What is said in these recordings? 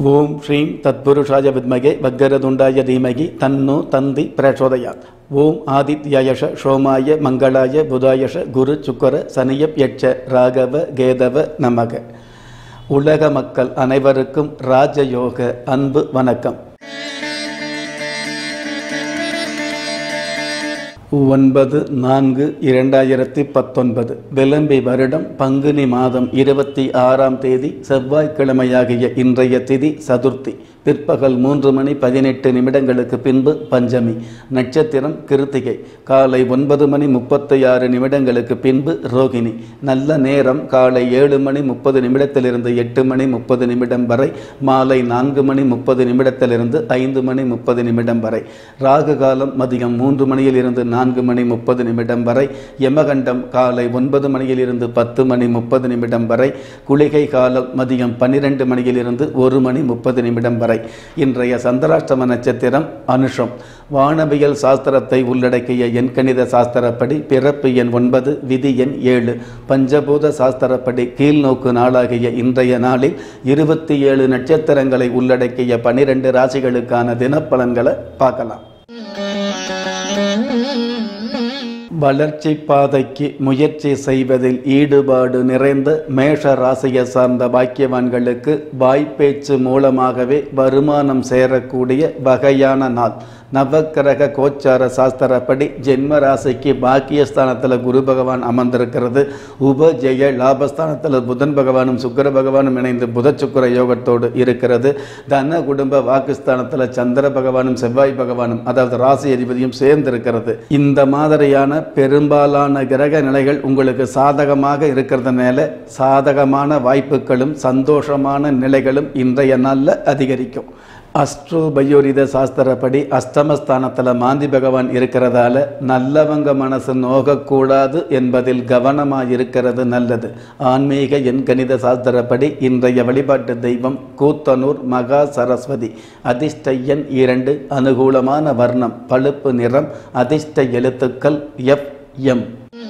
ஓம் ஸ்ரீம் தத்புருஷாய வித்மகே வக்கரதுண்டாய தீமகி தன்னு தந்தி பிரச்சோதயாத் ஓம் ஆதித்யாயஷ சோமாய மங்களாய புதாயஷ குரு சுக்கர சனியப் யட்ச ராகவ கேதவ நமக உலக மக்கள் அனைவருக்கும் ராஜயோக அன்பு வணக்கம் ஒன்பது நான்கு இரண்டாயிரத்தி பத்தொன்பது விளம்பி வருடம் பங்குனி மாதம் இருபத்தி ஆறாம் தேதி செவ்வாய்க்கிழமையாகிய இன்றைய திதி சதுர்த்தி பிற்பகல் மூன்று மணி பதினெட்டு நிமிடங்களுக்கு பின்பு பஞ்சமி நட்சத்திரம் கிருத்திகை காலை ஒன்பது மணி முப்பத்தி ஆறு நிமிடங்களுக்கு பின்பு ரோகிணி நல்ல நேரம் காலை ஏழு மணி முப்பது நிமிடத்திலிருந்து எட்டு மணி முப்பது நிமிடம் வரை மாலை நான்கு மணி முப்பது நிமிடத்திலிருந்து ஐந்து மணி முப்பது நிமிடம் வரை ராகு காலம் மதியம் மூன்று மணியில் இருந்து நான்கு மணி முப்பது நிமிடம் வரை யமகண்டம் காலை ஒன்பது மணியில் இருந்து பத்து மணி முப்பது நிமிடம் வரை குளிகை காலம் மதியம் பன்னிரெண்டு மணியில் இருந்து ஒரு மணி முப்பது நிமிடம் வரை இன்றைய சந்திராஷ்டம நட்சத்திரம் அனுஷம் வானவியல் சாஸ்திரத்தை உள்ளடக்கிய எண்கணித சாஸ்திரப்படி பிறப்பு எண் ஒன்பது விதி எண் ஏழு பஞ்சபூத சாஸ்திரப்படி கீழ்நோக்கு நாளாகிய இன்றைய நாளில் இருபத்தி ஏழு நட்சத்திரங்களை உள்ளடக்கிய பனிரெண்டு ராசிகளுக்கான தினப்பலன்களை பார்க்கலாம் வளர்ச்சி பாதைக்கு முயற்சி செய்வதில் ஈடுபாடு நிறைந்த மேஷ ராசியை சார்ந்த பாக்கியவான்களுக்கு வாய்ப்பேச்சு மூலமாகவே வருமானம் சேரக்கூடிய வகையான நாள் நவக்கிரக கோச்சார சாஸ்திரப்படி ஜென்ம ராசிக்கு பாக்கியஸ்தானத்தில் குரு பகவான் அமர்ந்திருக்கிறது உபஜெய லாபஸ்தானத்தில் புதன் பகவானும் சுக்கர பகவானும் இணைந்து புத சுக்கர யோகத்தோடு இருக்கிறது தன குடும்ப வாக்குஸ்தானத்தில் சந்திர பகவானும் செவ்வாய் பகவானும் அதாவது ராசி அதிபதியும் சேர்ந்து இருக்கிறது இந்த மாதிரியான பெரும்பாலான கிரக நிலைகள் உங்களுக்கு சாதகமாக இருக்கிறதுனால சாதகமான வாய்ப்புகளும் சந்தோஷமான நிலைகளும் இன்றைய நாளில் அதிகரிக்கும் அஸ்ட்ரோ பயோரித சாஸ்திரப்படி அஷ்டமஸ்தானத்தில் மாந்தி பகவான் இருக்கிறதால நல்லவங்க மனசு நோகக்கூடாது என்பதில் கவனமாக இருக்கிறது நல்லது ஆன்மீக எண்கணித சாஸ்திரப்படி இன்றைய வழிபாட்டு தெய்வம் கூத்தனூர் மகா சரஸ்வதி அதிர்ஷ்ட எண் இரண்டு அனுகூலமான வர்ணம் பழுப்பு நிறம் அதிர்ஷ்ட எழுத்துக்கள் எஃப் எம்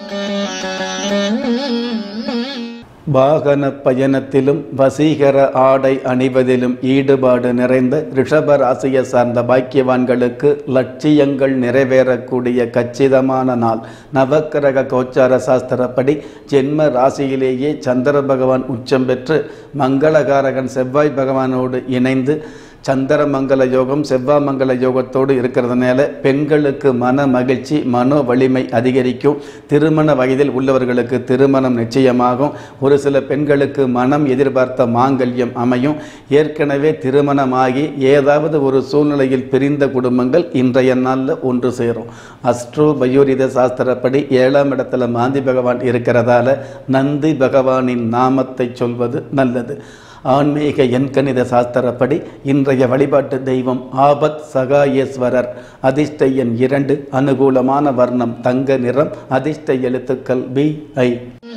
வாகன பயணத்திலும் வசீகர ஆடை அணிவதிலும் ஈடுபாடு நிறைந்த ரிஷப ராசியை சார்ந்த பாக்கியவான்களுக்கு லட்சியங்கள் நிறைவேறக்கூடிய கச்சிதமான நாள் நவக்கிரக கோச்சார சாஸ்திரப்படி ஜென்ம ராசியிலேயே சந்திர பகவான் உச்சம் பெற்று மங்களகாரகன் செவ்வாய் பகவானோடு இணைந்து சந்திரமங்கல யோகம் செவ்வாமங்கல யோகத்தோடு இருக்கிறதுனால பெண்களுக்கு மன மகிழ்ச்சி மனோ வலிமை அதிகரிக்கும் திருமண வயதில் உள்ளவர்களுக்கு திருமணம் நிச்சயமாகும் ஒரு சில பெண்களுக்கு மனம் எதிர்பார்த்த மாங்கல்யம் அமையும் ஏற்கனவே திருமணமாகி ஏதாவது ஒரு சூழ்நிலையில் பிரிந்த குடும்பங்கள் இன்றைய நாளில் ஒன்று சேரும் அஸ்ட்ரோ பயோரித சாஸ்திரப்படி ஏழாம் இடத்துல மாந்தி பகவான் இருக்கிறதால நந்தி பகவானின் நாமத்தை சொல்வது நல்லது ஆன்மீக எண்கணித சாஸ்திரப்படி இன்றைய வழிபாட்டு தெய்வம் ஆபத் சகாயேஸ்வரர் அதிர்ஷ்ட எண் இரண்டு அனுகூலமான வர்ணம் தங்க நிறம் அதிர்ஷ்ட எழுத்துக்கள் பி ஐ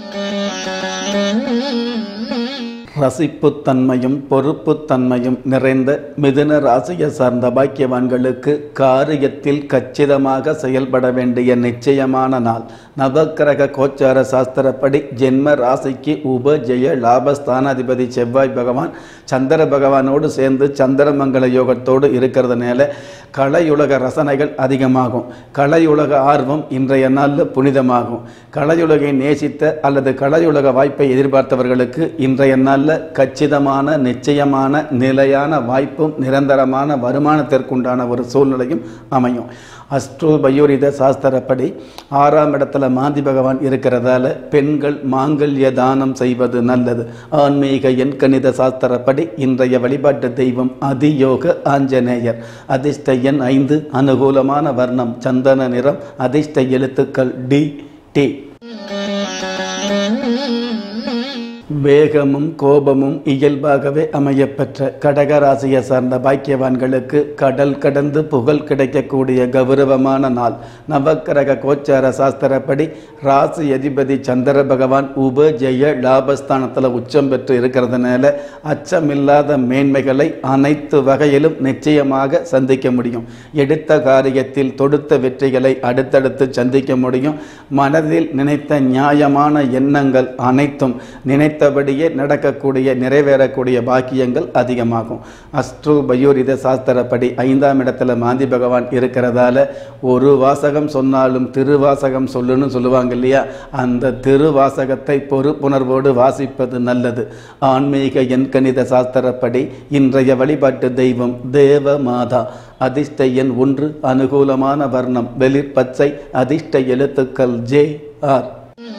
ரசிப்புத்தன்மையும் பொறுப்புத்தன்மையும் நிறைந்த மிதுன ராசியை சார்ந்த பாக்கியவான்களுக்கு காரியத்தில் கச்சிதமாக செயல்பட வேண்டிய நிச்சயமான நாள் நவக்கிரக கோச்சார சாஸ்திரப்படி ஜென்ம ராசிக்கு உபஜெய லாபஸ்தானாதிபதி செவ்வாய் பகவான் சந்திர பகவானோடு சேர்ந்து சந்திரமங்கல யோகத்தோடு இருக்கிறதுனால கலையுலக ரசனைகள் அதிகமாகும் கலையுலக ஆர்வம் இன்றைய நாளில் புனிதமாகும் கலையுலகை நேசித்த அல்லது கலையுலக வாய்ப்பை எதிர்பார்த்தவர்களுக்கு இன்றைய நாளில் கச்சிதமான நிச்சயமான நிலையான வாய்ப்பும் நிரந்தரமான வருமானத்திற்குண்டான ஒரு சூழ்நிலையும் அமையும் அஸ்ட்ரோ பயோரித சாஸ்திரப்படி ஆறாம் இடத்துல மாந்தி பகவான் இருக்கிறதால பெண்கள் மாங்கல்ய தானம் செய்வது நல்லது ஆன்மீக எண்கணித சாஸ்திரப்படி இன்றைய வழிபாட்டு தெய்வம் அதியோக ஆஞ்சநேயர் அதிர்ஷ்ட எண் ஐந்து அனுகூலமான வர்ணம் சந்தன நிறம் அதிர்ஷ்ட எழுத்துக்கள் டி டி வேகமும் கோபமும் இயல்பாகவே அமையப்பெற்ற கடகராசியை சார்ந்த பாக்கியவான்களுக்கு கடல் கடந்து புகழ் கிடைக்கக்கூடிய கௌரவமான நாள் நவக்கிரக கோச்சார சாஸ்திரப்படி ராசி அதிபதி சந்திர பகவான் உப ஜெய லாபஸ்தானத்தில் உச்சம் பெற்று இருக்கிறதுனால அச்சமில்லாத மேன்மைகளை அனைத்து வகையிலும் நிச்சயமாக சந்திக்க முடியும் எடுத்த காரியத்தில் தொடுத்த வெற்றிகளை அடுத்தடுத்து சந்திக்க முடியும் மனதில் நினைத்த நியாயமான எண்ணங்கள் அனைத்தும் நினைத்த நினைத்தபடியே நடக்கக்கூடிய நிறைவேறக்கூடிய பாக்கியங்கள் அதிகமாகும் அஸ்ட்ரோ பயோரித சாஸ்திரப்படி ஐந்தாம் இடத்துல மாந்தி பகவான் இருக்கிறதால ஒரு வாசகம் சொன்னாலும் திருவாசகம் சொல்லுன்னு சொல்லுவாங்க இல்லையா அந்த திருவாசகத்தை பொறுப்புணர்வோடு வாசிப்பது நல்லது ஆன்மீக எண்கணித சாஸ்திரப்படி இன்றைய வழிபாட்டு தெய்வம் தேவ மாதா அதிர்ஷ்ட எண் ஒன்று அனுகூலமான வர்ணம் வெளிர் பச்சை அதிர்ஷ்ட எழுத்துக்கள் ஜே ஆர்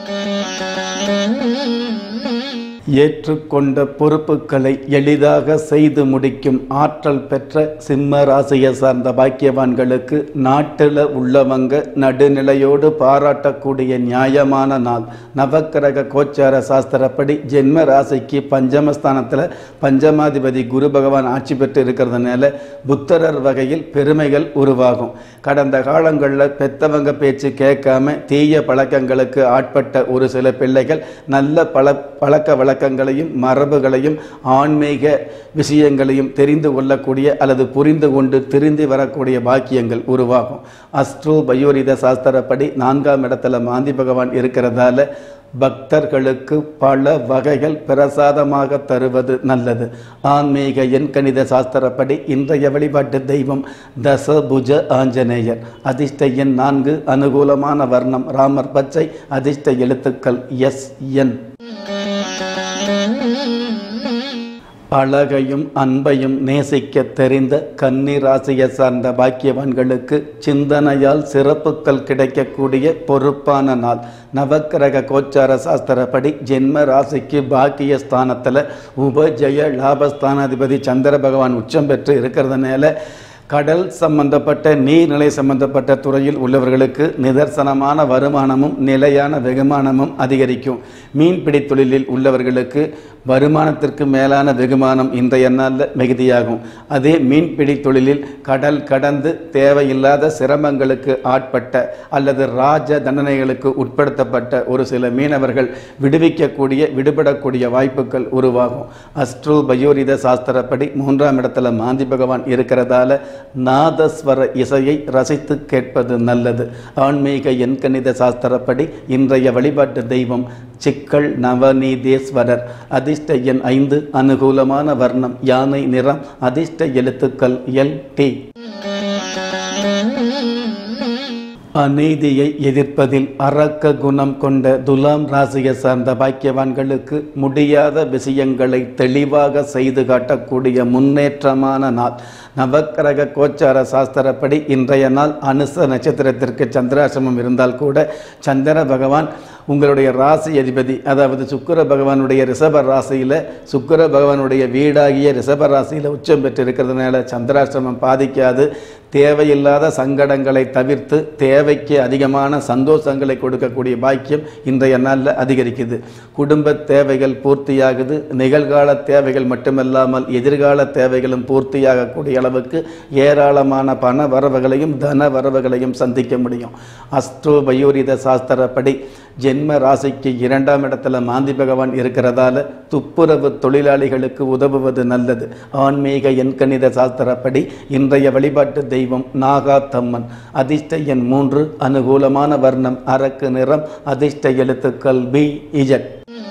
ஏற்றுக்கொண்ட பொறுப்புகளை எளிதாக செய்து முடிக்கும் ஆற்றல் பெற்ற சிம்ம ராசியை சார்ந்த பாக்கியவான்களுக்கு நாட்டில் உள்ளவங்க நடுநிலையோடு பாராட்டக்கூடிய நியாயமான நாள் நவக்கிரக கோச்சார சாஸ்திரப்படி ஜென்ம ராசிக்கு பஞ்சமஸ்தானத்தில் பஞ்சமாதிபதி குரு பகவான் ஆட்சி பெற்று இருக்கிறதுனால புத்தரர் வகையில் பெருமைகள் உருவாகும் கடந்த காலங்களில் பெத்தவங்க பேச்சு கேட்காம தீய பழக்கங்களுக்கு ஆட்பட்ட ஒரு சில பிள்ளைகள் நல்ல பழ பழக்க வழக்கங்களையும் மரபுகளையும் ஆன்மீக விஷயங்களையும் தெரிந்து கொள்ளக்கூடிய அல்லது புரிந்து கொண்டு திருந்தி வரக்கூடிய பாக்கியங்கள் உருவாகும் அஸ்ட்ரோ பயோரித சாஸ்திரப்படி நான்காம் இடத்துல மாந்தி பகவான் இருக்கிறதால பக்தர்களுக்கு பல வகைகள் பிரசாதமாக தருவது நல்லது ஆன்மீக எண்கணித சாஸ்திரப்படி இன்றைய வழிபாட்டு தெய்வம் தசபுஜ ஆஞ்சநேயர் அதிர்ஷ்ட எண் நான்கு அனுகூலமான வர்ணம் ராமர் பச்சை அதிர்ஷ்ட எழுத்துக்கள் எஸ் என் அழகையும் அன்பையும் நேசிக்க தெரிந்த கன்னி ராசியை சார்ந்த பாக்கியவான்களுக்கு சிந்தனையால் சிறப்புகள் கிடைக்கக்கூடிய பொறுப்பான நாள் நவக்கிரக கோச்சார சாஸ்திரப்படி ஜென்ம ராசிக்கு பாக்கிய ஸ்தானத்தில் உபஜய லாபஸ்தானாதிபதி சந்திர பகவான் உச்சம் பெற்று இருக்கிறதுனால கடல் சம்பந்தப்பட்ட நீர்நிலை சம்பந்தப்பட்ட துறையில் உள்ளவர்களுக்கு நிதர்சனமான வருமானமும் நிலையான வெகுமானமும் அதிகரிக்கும் மீன்பிடி தொழிலில் உள்ளவர்களுக்கு வருமானத்திற்கு மேலான வெகுமானம் இன்றைய நாளில் மிகுதியாகும் அதே மீன்பிடி தொழிலில் கடல் கடந்து தேவையில்லாத சிரமங்களுக்கு ஆட்பட்ட அல்லது ராஜ தண்டனைகளுக்கு உட்படுத்தப்பட்ட ஒரு சில மீனவர்கள் விடுவிக்கக்கூடிய விடுபடக்கூடிய வாய்ப்புகள் உருவாகும் அஸ்ட்ரோ பயோரித சாஸ்திரப்படி மூன்றாம் இடத்துல மாந்தி பகவான் இருக்கிறதால நாதஸ்வர இசையை ரசித்து கேட்பது நல்லது ஆன்மீக எண்கணித சாஸ்திரப்படி இன்றைய வழிபாட்டு தெய்வம் சிக்கல் நவநீதேஸ்வரர் அதிர்ஷ்ட எண் ஐந்து அனுகூலமான வர்ணம் யானை நிறம் அதிர்ஷ்ட எழுத்துக்கள் எல் டி அநீதியை எதிர்ப்பதில் அரக்க குணம் கொண்ட துலாம் ராசியை சார்ந்த பாக்கியவான்களுக்கு முடியாத விஷயங்களை தெளிவாக செய்து காட்டக்கூடிய முன்னேற்றமான நாள் நவக்கிரக கோச்சார சாஸ்திரப்படி இன்றைய நாள் அனுச நட்சத்திரத்திற்கு சந்திராசிரமம் இருந்தால் கூட சந்திர பகவான் உங்களுடைய ராசி அதிபதி அதாவது சுக்கிர பகவானுடைய ரிஷப ராசியில் சுக்கிர பகவானுடைய வீடாகிய ரிஷப ராசியில் உச்சம் பெற்று இருக்கிறதுனால சந்திராசிரமம் பாதிக்காது தேவையில்லாத சங்கடங்களை தவிர்த்து தேவைக்கு அதிகமான சந்தோஷங்களை கொடுக்கக்கூடிய பாக்கியம் இன்றைய நாளில் அதிகரிக்குது குடும்ப தேவைகள் பூர்த்தியாகுது நிகழ்கால தேவைகள் மட்டுமல்லாமல் எதிர்கால தேவைகளும் பூர்த்தியாகக்கூடிய அளவுக்கு ஏராளமான பண வரவுகளையும் தன வரவுகளையும் சந்திக்க முடியும் அஸ்ட்ரோ பயோரித சாஸ்திரப்படி ஜென்ம ராசிக்கு இரண்டாம் இடத்துல மாந்தி பகவான் இருக்கிறதால துப்புரவு தொழிலாளிகளுக்கு உதவுவது நல்லது ஆன்மீக எண்கணித சாஸ்திரப்படி இன்றைய வழிபாட்டு தெய்வம் நாகாத்தம்மன் அதிர்ஷ்ட எண் மூன்று அனுகூலமான வர்ணம் அரக்கு நிறம் அதிர்ஷ்ட எழுத்துக்கள் பி இஜட்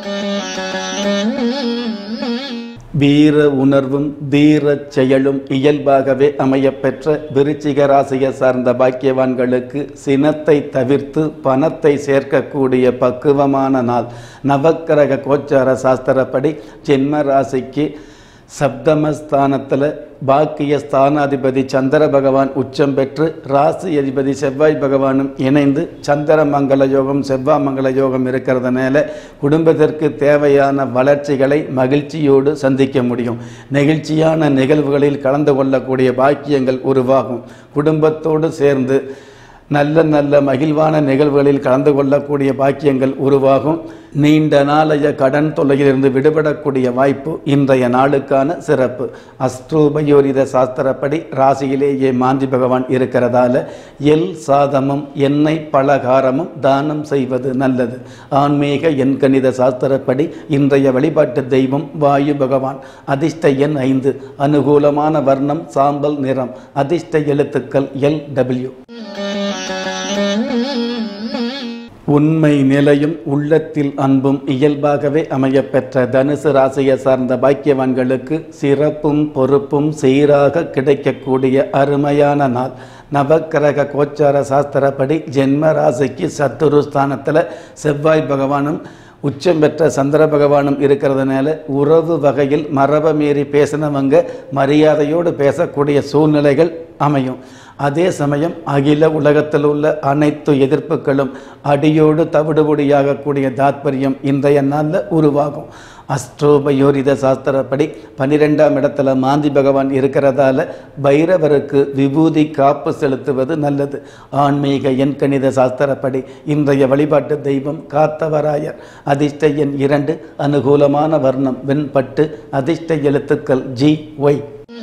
வீர உணர்வும் தீரச் செயலும் இயல்பாகவே அமையப்பெற்ற விருச்சிக ராசியை சார்ந்த பாக்கியவான்களுக்கு சினத்தை தவிர்த்து பணத்தை சேர்க்கக்கூடிய பக்குவமான நாள் நவக்கிரக கோச்சார சாஸ்திரப்படி ஜென்ம ராசிக்கு சப்தமஸ்தானத்தில் பாக்கிய ஸ்தானாதிபதி சந்திர பகவான் உச்சம் பெற்று ராசி அதிபதி செவ்வாய் பகவானும் இணைந்து சந்திர மங்கள யோகம் செவ்வாய் மங்கள யோகம் இருக்கிறதுனால குடும்பத்திற்கு தேவையான வளர்ச்சிகளை மகிழ்ச்சியோடு சந்திக்க முடியும் நெகிழ்ச்சியான நிகழ்வுகளில் கலந்து கொள்ளக்கூடிய பாக்கியங்கள் உருவாகும் குடும்பத்தோடு சேர்ந்து நல்ல நல்ல மகிழ்வான நிகழ்வுகளில் கலந்து கொள்ளக்கூடிய பாக்கியங்கள் உருவாகும் நீண்ட நாளைய கடன் தொல்லையிலிருந்து விடுபடக்கூடிய வாய்ப்பு இன்றைய நாளுக்கான சிறப்பு அஸ்ட்ரோபயோரித சாஸ்திரப்படி ராசியிலேயே மாந்தி பகவான் இருக்கிறதால எல் சாதமும் எண்ணெய் பலகாரமும் தானம் செய்வது நல்லது ஆன்மீக எண்கணித சாஸ்திரப்படி இன்றைய வழிபாட்டு தெய்வம் வாயு பகவான் அதிர்ஷ்ட எண் ஐந்து அனுகூலமான வர்ணம் சாம்பல் நிறம் அதிர்ஷ்ட எழுத்துக்கள் எல் டபிள்யூ உண்மை நிலையும் உள்ளத்தில் அன்பும் இயல்பாகவே அமையப்பெற்ற தனுசு ராசியை சார்ந்த பாக்கியவான்களுக்கு சிறப்பும் பொறுப்பும் சீராக கிடைக்கக்கூடிய அருமையான நாள் நவக்கிரக கோச்சார சாஸ்திரப்படி ஜென்ம ராசிக்கு சத்துரு ஸ்தானத்தில் செவ்வாய் பகவானும் உச்சம் பெற்ற சந்திர பகவானும் இருக்கிறதுனால உறவு வகையில் மரபை மீறி பேசினவங்க மரியாதையோடு பேசக்கூடிய சூழ்நிலைகள் அமையும் அதே சமயம் அகில உலகத்தில் உள்ள அனைத்து எதிர்ப்புகளும் அடியோடு தவிடுபொடியாகக்கூடிய தாத்பரியம் இன்றைய நாளில் உருவாகும் அஸ்ட்ரோபயோரித சாஸ்திரப்படி பன்னிரெண்டாம் இடத்துல மாந்தி பகவான் இருக்கிறதால பைரவருக்கு விபூதி காப்பு செலுத்துவது நல்லது ஆன்மீக எண்கணித சாஸ்திரப்படி இன்றைய வழிபாட்டு தெய்வம் காத்தவராயர் அதிர்ஷ்ட எண் இரண்டு அனுகூலமான வர்ணம் வெண்பட்டு அதிர்ஷ்ட எழுத்துக்கள் ஜி ஒய்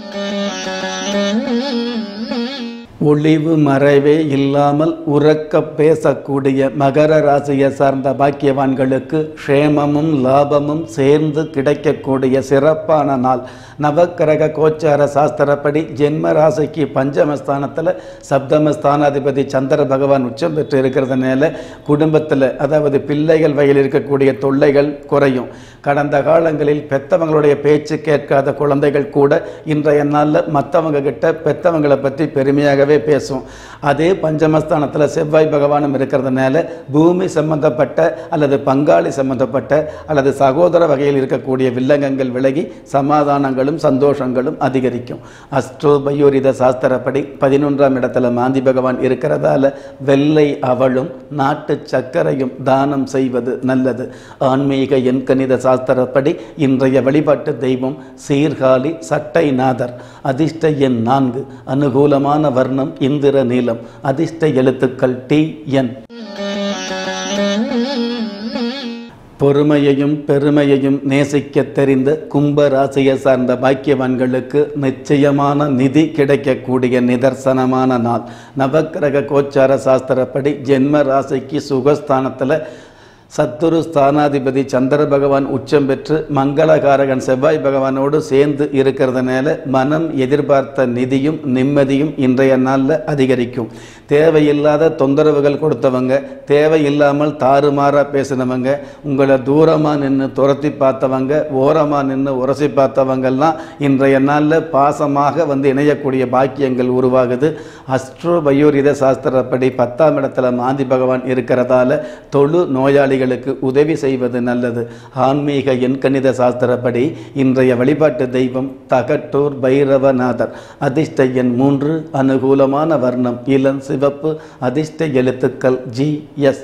ஒளிவு மறைவே இல்லாமல் உறக்க பேசக்கூடிய மகர ராசியை சார்ந்த பாக்கியவான்களுக்கு க்ஷேமமும் லாபமும் சேர்ந்து கிடைக்கக்கூடிய சிறப்பான நாள் நவக்கிரக கோச்சார சாஸ்திரப்படி ஜென்ம ராசிக்கு பஞ்சமஸ்தானத்தில் சப்தமஸ்தானாதிபதி சந்திர பகவான் உச்சம் பெற்று இருக்கிறதுனால குடும்பத்தில் அதாவது பிள்ளைகள் வகையில் இருக்கக்கூடிய தொல்லைகள் குறையும் கடந்த காலங்களில் பெத்தவங்களுடைய பேச்சு கேட்காத குழந்தைகள் கூட இன்றைய நாளில் மற்றவங்க கிட்ட பெத்தவங்களை பற்றி பெருமையாகவே பேசும் அதே பஞ்சமஸ்தானத்தில் செவ்வாய் பகவானும் இருக்கிறதுனால பூமி சம்பந்தப்பட்ட அல்லது பங்காளி சம்பந்தப்பட்ட அல்லது சகோதர வகையில் இருக்கக்கூடிய வில்லங்கங்கள் விலகி சமாதானங்களும் சந்தோஷங்களும் அதிகரிக்கும் அஸ்ட்ரோபயோரித சாஸ்திரப்படி பதினொன்றாம் இடத்துல மாந்தி பகவான் இருக்கிறதால வெள்ளை அவளும் நாட்டு சர்க்கரையும் தானம் செய்வது நல்லது ஆன்மீக எண்கணித சாஸ்திரப்படி இன்றைய வழிபாட்டு தெய்வம் சீர்காழி சட்டைநாதர் அதிர்ஷ்ட எண் நான்கு அனுகூலமான வர்ணம் இந்திர நீலம் அதிர்ஷ்ட எழுத்துக்கள் டி என் பொறுமையையும் பெருமையையும் நேசிக்க தெரிந்த கும்ப ராசியை சார்ந்த பாக்கியவான்களுக்கு நிச்சயமான நிதி கிடைக்கக்கூடிய நிதர்சனமான நாள் நவக்கிரக கோச்சார சாஸ்திரப்படி ஜென்ம ராசிக்கு சுகஸ்தானத்தில் சத்துரு ஸ்தானாதிபதி சந்திர பகவான் உச்சம் பெற்று மங்களகாரகன் செவ்வாய் பகவானோடு சேர்ந்து இருக்கிறதுனால மனம் எதிர்பார்த்த நிதியும் நிம்மதியும் இன்றைய நாளில் அதிகரிக்கும் தேவையில்லாத தொந்தரவுகள் கொடுத்தவங்க தேவையில்லாமல் தாறுமாறாக பேசினவங்க உங்களை தூரமாக நின்று துரத்தி பார்த்தவங்க ஓரமாக நின்று உரசி பார்த்தவங்கெல்லாம் இன்றைய நாளில் பாசமாக வந்து இணையக்கூடிய பாக்கியங்கள் உருவாகுது அஸ்ட்ரோ பயோரித சாஸ்திரப்படி பத்தாம் இடத்துல மாந்தி பகவான் இருக்கிறதால தொழு நோயாளிகளுக்கு உதவி செய்வது நல்லது ஆன்மீக எண்கணித சாஸ்திரப்படி இன்றைய வழிபாட்டு தெய்வம் தகட்டூர் பைரவநாதர் அதிர்ஷ்ட எண் மூன்று அனுகூலமான வர்ணம் இளம் சிவப்பு அதிர்ஷ்ட எழுத்துக்கள் ஜி எஸ்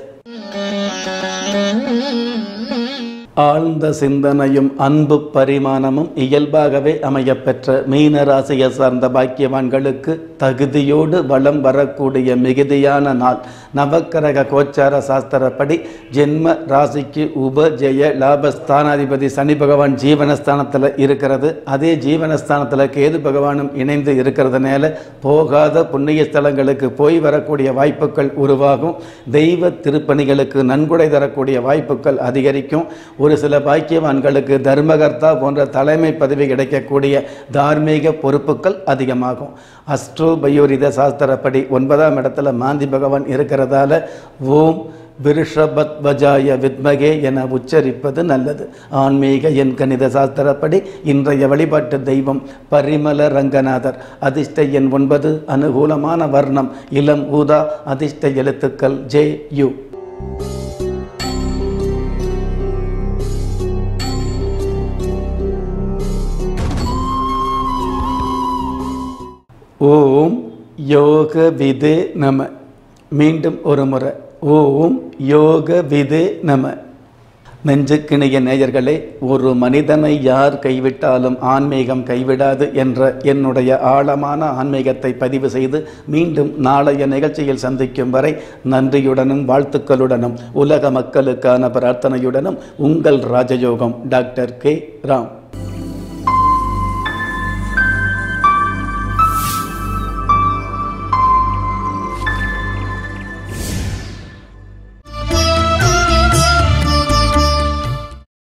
ஆழ்ந்த சிந்தனையும் அன்பு பரிமாணமும் இயல்பாகவே அமையப்பெற்ற மீன ராசியை சார்ந்த பாக்கியவான்களுக்கு தகுதியோடு வளம் வரக்கூடிய மிகுதியான நாள் நவக்கிரக கோச்சார சாஸ்திரப்படி ஜென்ம ராசிக்கு உபஜெய லாபஸ்தானாதிபதி சனி பகவான் ஜீவனஸ்தானத்தில் இருக்கிறது அதே ஜீவனஸ்தானத்தில் கேது பகவானும் இணைந்து இருக்கிறதுனால போகாத புண்ணிய ஸ்தலங்களுக்கு போய் வரக்கூடிய வாய்ப்புகள் உருவாகும் தெய்வ திருப்பணிகளுக்கு நன்கொடை தரக்கூடிய வாய்ப்புகள் அதிகரிக்கும் ஒரு சில பாக்கியவான்களுக்கு தர்மகர்த்தா போன்ற தலைமை பதவி கிடைக்கக்கூடிய தார்மீக பொறுப்புகள் அதிகமாகும் அஸ்ட்ரோ பயோரித சாஸ்திரப்படி ஒன்பதாம் இடத்துல மாந்தி பகவான் இருக்கிறதால ஓம் விருஷபத்வஜாய வித்மகே என உச்சரிப்பது நல்லது ஆன்மீக என் கணித சாஸ்திரப்படி இன்றைய வழிபாட்டு தெய்வம் பரிமல ரங்கநாதர் அதிர்ஷ்ட எண் ஒன்பது அனுகூலமான வர்ணம் இளம் ஊதா அதிர்ஷ்ட எழுத்துக்கள் ஜே யு ஓம் யோக விதே நம மீண்டும் ஒரு முறை ஓம் யோக விதே நம நெஞ்சுக்கிணைய நேயர்களே ஒரு மனிதனை யார் கைவிட்டாலும் ஆன்மீகம் கைவிடாது என்ற என்னுடைய ஆழமான ஆன்மீகத்தை பதிவு செய்து மீண்டும் நாளைய நிகழ்ச்சியில் சந்திக்கும் வரை நன்றியுடனும் வாழ்த்துக்களுடனும் உலக மக்களுக்கான பிரார்த்தனையுடனும் உங்கள் ராஜயோகம் டாக்டர் கே ராம்